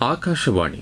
ஆகாஷவாணி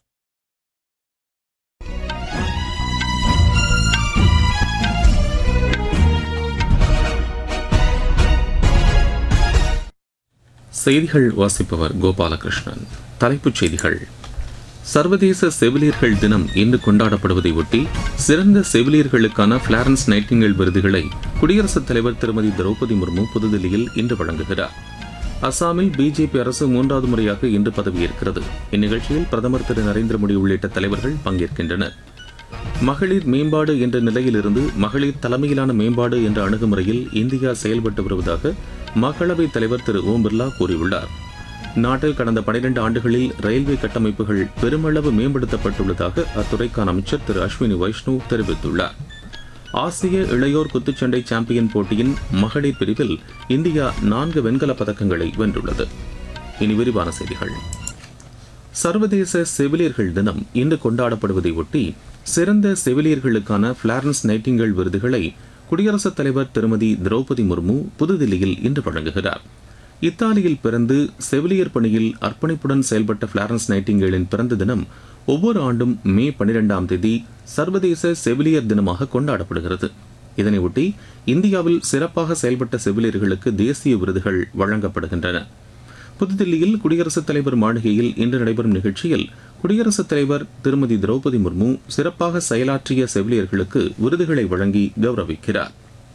செய்திகள் வாசிப்பவர் கோபாலகிருஷ்ணன் தலைப்புச் செய்திகள் சர்வதேச செவிலியர்கள் தினம் இன்று கொண்டாடப்படுவதை ஒட்டி சிறந்த செவிலியர்களுக்கான பிளாரன்ஸ் நைட்டிங்கல் விருதுகளை குடியரசுத் தலைவர் திருமதி திரௌபதி முர்மு புதுதில்லியில் இன்று வழங்குகிறார் அசாமில் பிஜேபி அரசு மூன்றாவது முறையாக இன்று பதவியேற்கிறது இந்நிகழ்ச்சியில் பிரதமர் திரு நரேந்திர மோடி உள்ளிட்ட தலைவர்கள் பங்கேற்கின்றனர் மகளிர் மேம்பாடு என்ற நிலையிலிருந்து மகளிர் தலைமையிலான மேம்பாடு என்ற அணுகுமுறையில் இந்தியா செயல்பட்டு வருவதாக மக்களவைத் தலைவர் திரு ஓம் பிர்லா கூறியுள்ளார் நாட்டில் கடந்த பனிரெண்டு ஆண்டுகளில் ரயில்வே கட்டமைப்புகள் பெருமளவு மேம்படுத்தப்பட்டுள்ளதாக அத்துறைக்கான அமைச்சர் திரு அஸ்வினி வைஷ்ணவ் தெரிவித்துள்ளார் ஆசிய இளையோர் குத்துச்சண்டை சாம்பியன் போட்டியின் மகளிர் பிரிவில் இந்தியா நான்கு வெண்கலப் பதக்கங்களை வென்றுள்ளது இனி விரிவான செய்திகள் சர்வதேச செவிலியர்கள் தினம் இன்று கொண்டாடப்படுவதை ஒட்டி சிறந்த செவிலியர்களுக்கான பிளாரன்ஸ் நைட்டிங்கல் விருதுகளை குடியரசுத் தலைவர் திருமதி திரௌபதி முர்மு புதுதில்லியில் இன்று வழங்குகிறார் இத்தாலியில் பிறந்து செவிலியர் பணியில் அர்ப்பணிப்புடன் செயல்பட்ட பிளாரன்ஸ் நைட்டிங்கேலின் பிறந்த தினம் ஒவ்வொரு ஆண்டும் மே பனிரெண்டாம் தேதி சர்வதேச செவிலியர் தினமாக கொண்டாடப்படுகிறது இதனையொட்டி இந்தியாவில் சிறப்பாக செயல்பட்ட செவிலியர்களுக்கு தேசிய விருதுகள் வழங்கப்படுகின்றன புதுதில்லியில் குடியரசுத் தலைவர் மாளிகையில் இன்று நடைபெறும் நிகழ்ச்சியில் குடியரசுத் தலைவர் திருமதி திரௌபதி முர்மு சிறப்பாக செயலாற்றிய செவிலியர்களுக்கு விருதுகளை வழங்கி கௌரவிக்கிறார்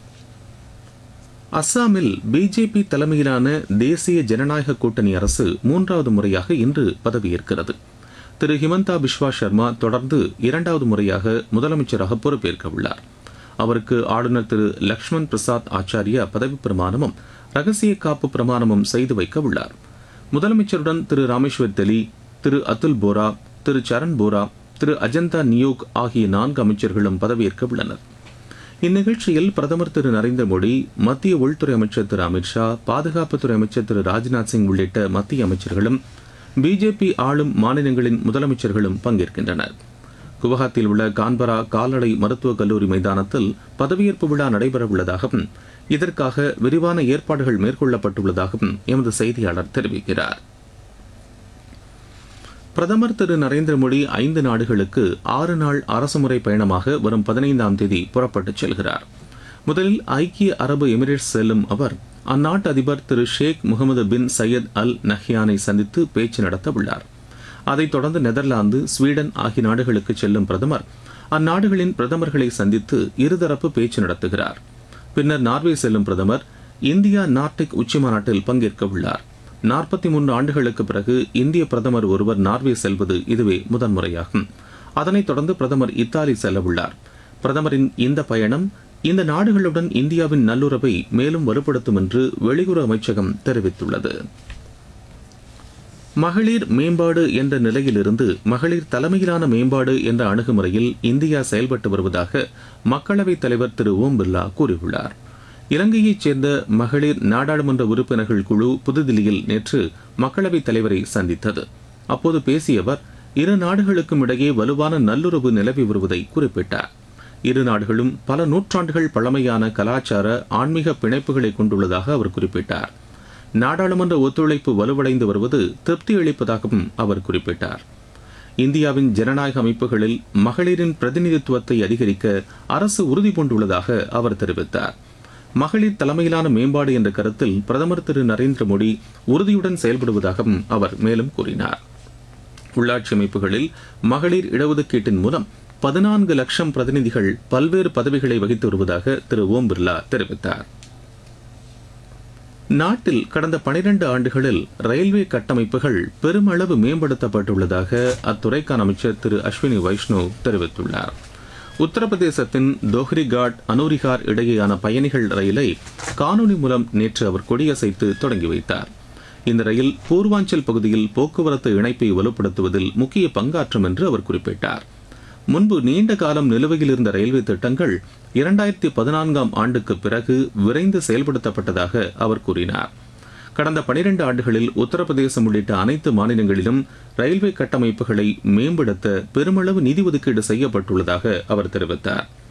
அஸ்ஸாமில் பிஜேபி தலைமையிலான தேசிய ஜனநாயக கூட்டணி அரசு மூன்றாவது முறையாக இன்று பதவியேற்கிறது திரு ஹிமந்தா பிஸ்வா சர்மா தொடர்ந்து இரண்டாவது முறையாக முதலமைச்சராக பொறுப்பேற்க உள்ளார் அவருக்கு ஆளுநர் திரு லக்ஷ்மண் பிரசாத் ஆச்சாரியா பதவி பிரமாணமும் ரகசிய காப்பு பிரமாணமும் செய்து வைக்க உள்ளார் முதலமைச்சருடன் திரு ராமேஸ்வர் தெலி திரு அதுல் போரா திரு சரண் போரா திரு அஜந்தா நியோக் ஆகிய நான்கு அமைச்சர்களும் பதவியேற்க உள்ளனர் இந்நிகழ்ச்சியில் பிரதமர் திரு நரேந்திர மோடி மத்திய உள்துறை அமைச்சர் திரு அமித்ஷா பாதுகாப்புத்துறை அமைச்சர் திரு ராஜ்நாத் சிங் உள்ளிட்ட மத்திய அமைச்சர்களும் பிஜேபி ஆளும் மாநிலங்களின் முதலமைச்சர்களும் பங்கேற்கின்றனர் குவஹாத்தியில் உள்ள கான்பரா கால்நடை மருத்துவக் கல்லூரி மைதானத்தில் பதவியேற்பு விழா நடைபெறவுள்ளதாகவும் இதற்காக விரிவான ஏற்பாடுகள் மேற்கொள்ளப்பட்டுள்ளதாகவும் எமது செய்தியாளர் தெரிவிக்கிறார் பிரதமர் திரு நரேந்திர மோடி ஐந்து நாடுகளுக்கு ஆறு நாள் அரசுமுறை பயணமாக வரும் பதினைந்தாம் தேதி புறப்பட்டுச் செல்கிறார் முதலில் ஐக்கிய அரபு எமிரேட்ஸ் செல்லும் அவர் அந்நாட்டு அதிபர் திரு ஷேக் முகமது பின் சையத் அல் நஹ்யானை சந்தித்து பேச்சு நடத்த உள்ளார் அதைத் தொடர்ந்து நெதர்லாந்து ஸ்வீடன் ஆகிய நாடுகளுக்கு செல்லும் பிரதமர் அந்நாடுகளின் பிரதமர்களை சந்தித்து இருதரப்பு பேச்சு நடத்துகிறார் பின்னர் நார்வே செல்லும் பிரதமர் இந்தியா நார்டிக் உச்சிமாநாட்டில் பங்கேற்க உள்ளார் நாற்பத்தி மூன்று ஆண்டுகளுக்கு பிறகு இந்திய பிரதமர் ஒருவர் நார்வே செல்வது இதுவே முதன்முறையாகும் அதனைத் தொடர்ந்து பிரதமர் இத்தாலி செல்ல உள்ளார் பிரதமரின் இந்த பயணம் இந்த நாடுகளுடன் இந்தியாவின் நல்லுறவை மேலும் வலுப்படுத்தும் என்று வெளியுறவு அமைச்சகம் தெரிவித்துள்ளது மகளிர் மேம்பாடு என்ற நிலையிலிருந்து மகளிர் தலைமையிலான மேம்பாடு என்ற அணுகுமுறையில் இந்தியா செயல்பட்டு வருவதாக மக்களவைத் தலைவர் திரு ஓம் பிர்லா கூறியுள்ளார் இலங்கையைச் சேர்ந்த மகளிர் நாடாளுமன்ற உறுப்பினர்கள் குழு புதுதில்லியில் நேற்று மக்களவைத் தலைவரை சந்தித்தது அப்போது பேசிய அவர் இரு நாடுகளுக்கும் இடையே வலுவான நல்லுறவு நிலவி வருவதை குறிப்பிட்டார் இரு நாடுகளும் பல நூற்றாண்டுகள் பழமையான கலாச்சார ஆன்மீக பிணைப்புகளை கொண்டுள்ளதாக அவர் குறிப்பிட்டார் நாடாளுமன்ற ஒத்துழைப்பு வலுவடைந்து வருவது திருப்தி அளிப்பதாகவும் அவர் குறிப்பிட்டார் இந்தியாவின் ஜனநாயக அமைப்புகளில் மகளிரின் பிரதிநிதித்துவத்தை அதிகரிக்க அரசு உறுதி பூண்டுள்ளதாக அவர் தெரிவித்தார் மகளிர் தலைமையிலான மேம்பாடு என்ற கருத்தில் பிரதமர் திரு நரேந்திர மோடி உறுதியுடன் செயல்படுவதாகவும் அவர் மேலும் கூறினார் உள்ளாட்சி அமைப்புகளில் மகளிர் இடஒதுக்கீட்டின் மூலம் பதினான்கு லட்சம் பிரதிநிதிகள் பல்வேறு பதவிகளை வகித்து வருவதாக திரு ஓம் பிர்லா தெரிவித்தார் நாட்டில் கடந்த பனிரெண்டு ஆண்டுகளில் ரயில்வே கட்டமைப்புகள் பெருமளவு மேம்படுத்தப்பட்டுள்ளதாக அத்துறைக்கான அமைச்சர் திரு அஸ்வினி வைஷ்ணவ் தெரிவித்துள்ளார் உத்தரப்பிரதேசத்தின் தோஹ்ரிகாட் அனூரிகார் இடையேயான பயணிகள் ரயிலை காணொலி மூலம் நேற்று அவர் கொடியசைத்து தொடங்கி வைத்தார் இந்த ரயில் பூர்வாஞ்சல் பகுதியில் போக்குவரத்து இணைப்பை வலுப்படுத்துவதில் முக்கிய பங்காற்றும் என்று அவர் குறிப்பிட்டார் முன்பு நீண்ட காலம் நிலுவையில் இருந்த ரயில்வே திட்டங்கள் இரண்டாயிரத்தி பதினான்காம் ஆண்டுக்கு பிறகு விரைந்து செயல்படுத்தப்பட்டதாக அவர் கூறினார் கடந்த பனிரெண்டு ஆண்டுகளில் உத்தரப்பிரதேசம் உள்ளிட்ட அனைத்து மாநிலங்களிலும் ரயில்வே கட்டமைப்புகளை மேம்படுத்த பெருமளவு நிதி ஒதுக்கீடு செய்யப்பட்டுள்ளதாக அவர் தெரிவித்தார்